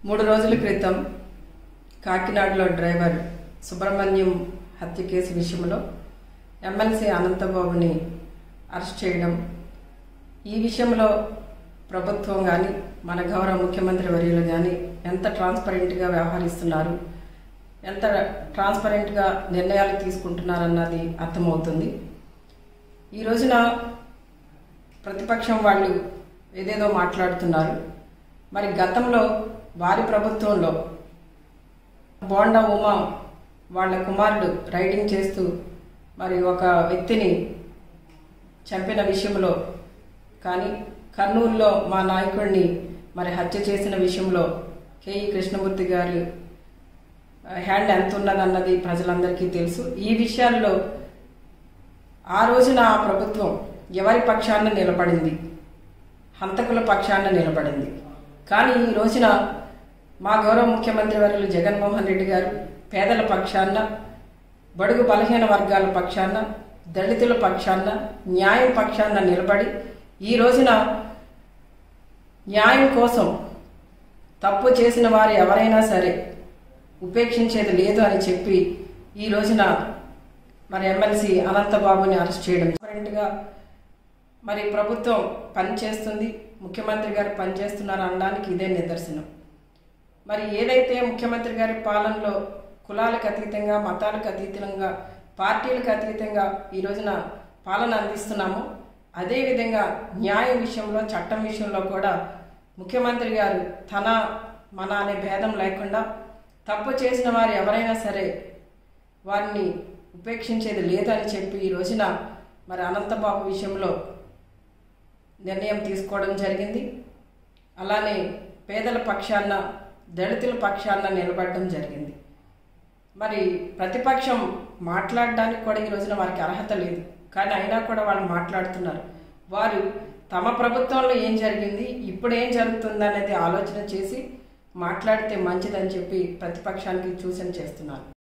మూడు రోజుల క్రితం కాకినాడలో డ్రైవర్ సుబ్రహ్మణ్యం హత్య కేసు విషయంలో ఎమ్మెల్సీ అనంతబాబుని అరెస్ట్ చేయడం ఈ విషయంలో ప్రభుత్వం కానీ మన గౌరవ ముఖ్యమంత్రి వర్యులు కానీ ఎంత ట్రాన్స్పరెంట్గా వ్యవహరిస్తున్నారు ఎంత ట్రాన్స్పరెంట్గా నిర్ణయాలు తీసుకుంటున్నారన్నది అర్థమవుతుంది ఈ రోజున ప్రతిపక్షం వాళ్ళు ఏదేదో మాట్లాడుతున్నారు మరి గతంలో వారి ప్రభుత్వంలో బోండా ఉమా వాళ్ళ కుమారుడు రైడింగ్ చేస్తూ మరి ఒక వ్యక్తిని చంపిన విషయంలో కానీ కర్నూలులో మా నాయకుడిని మరి హత్య చేసిన విషయంలో కేఈ కృష్ణమూర్తి గారు హ్యాండ్ ఎంత ఉన్నదన్నది ప్రజలందరికీ తెలుసు ఈ విషయాల్లో ఆ రోజున ఆ ప్రభుత్వం ఎవరి పక్షాన నిలబడింది హంతకుల పక్షాన నిలబడింది కానీ ఈ రోజున మా గౌరవ ముఖ్యమంత్రి వర్యులు జగన్మోహన్ రెడ్డి గారు పేదల పక్షాన బడుగు బలహీన వర్గాల పక్షాన దళితుల పక్షాన న్యాయం పక్షాన నిలబడి ఈ రోజున న్యాయం కోసం తప్పు చేసిన వారు ఎవరైనా సరే ఉపేక్షించేది లేదు అని చెప్పి ఈ రోజున మరి ఎమ్మెల్సీ అనంతబాబుని అరెస్ట్ చేయడం డిఫరెంట్గా మరి ప్రభుత్వం పనిచేస్తుంది ముఖ్యమంత్రి గారు పనిచేస్తున్నారు అనడానికి ఇదే నిదర్శనం మరి ఏదైతే ముఖ్యమంత్రి గారి పాలనలో కులాలకు అతీతంగా మతాలకు అతీతంగా పార్టీలకు అతీతంగా ఈ రోజున పాలన అందిస్తున్నామో అదేవిధంగా న్యాయం విషయంలో చట్టం విషయంలో కూడా ముఖ్యమంత్రి గారు తన మన అనే భేదం లేకుండా తప్పు చేసిన వారు ఎవరైనా సరే వారిని ఉపేక్షించేది లేదని చెప్పి ఈ రోజున మరి అనంతబాబు విషయంలో నిర్ణయం తీసుకోవడం జరిగింది అలానే పేదల పక్షాన దళితుల పక్షాన నిలబడడం జరిగింది మరి ప్రతిపక్షం మాట్లాడడానికి కూడా ఈ రోజున వారికి అర్హత లేదు కానీ అయినా కూడా వాళ్ళు మాట్లాడుతున్నారు వారు తమ ప్రభుత్వంలో ఏం జరిగింది ఇప్పుడు ఏం జరుగుతుంది అనేది ఆలోచన చేసి మాట్లాడితే మంచిదని చెప్పి ప్రతిపక్షానికి సూచన చేస్తున్నారు